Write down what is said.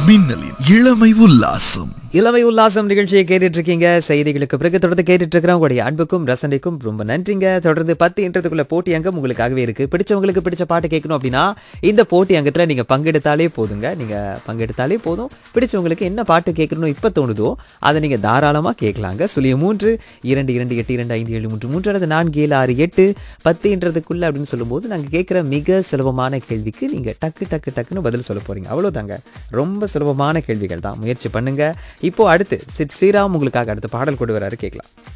மின்னலின் இளமை உல்லாசம் இளமை உல்லாசம் நிகழ்ச்சியை கேட்டுட்டு இருக்கீங்க செய்திகளுக்கு பிறகு தொடர்ந்து கேட்டுட்டு இருக்கிற உங்களுடைய அன்புக்கும் ரசனைக்கும் ரொம்ப நன்றிங்க தொடர்ந்து பத்து இன்றதுக்குள்ள போட்டி அங்கம் உங்களுக்காகவே இருக்கு பிடிச்சவங்களுக்கு பிடிச்ச பாட்டு கேட்கணும் அப்படின்னா இந்த போட்டி அங்கத்துல நீங்க பங்கெடுத்தாலே போதுங்க நீங்க பங்கெடுத்தாலே போதும் பிடிச்சவங்களுக்கு என்ன பாட்டு கேட்கணும் இப்ப தோணுதோ அதை நீங்க தாராளமா கேட்கலாங்க சுழிய மூன்று இரண்டு இரண்டு எட்டு இரண்டு ஐந்து ஏழு மூன்று மூன்று அல்லது நான்கு ஏழு ஆறு எட்டு பத்துன்றதுக்குள்ள அப்படின்னு சொல்லும்போது நாங்க கேட்கிற மிக சுலபமான கேள்விக்கு நீங்க டக்கு டக்கு டக்குன்னு பதில் சொல்ல போறீங்க அவ்வளவுதாங்க ரொம்ப சுலபமான கேள்விகள் தான் முயற்சி பண்ணுங்க இப்போ அடுத்து சித் ஸ்ரீராம் உங்களுக்காக அடுத்த பாடல் கொண்டு வராரு கேட்கலாம்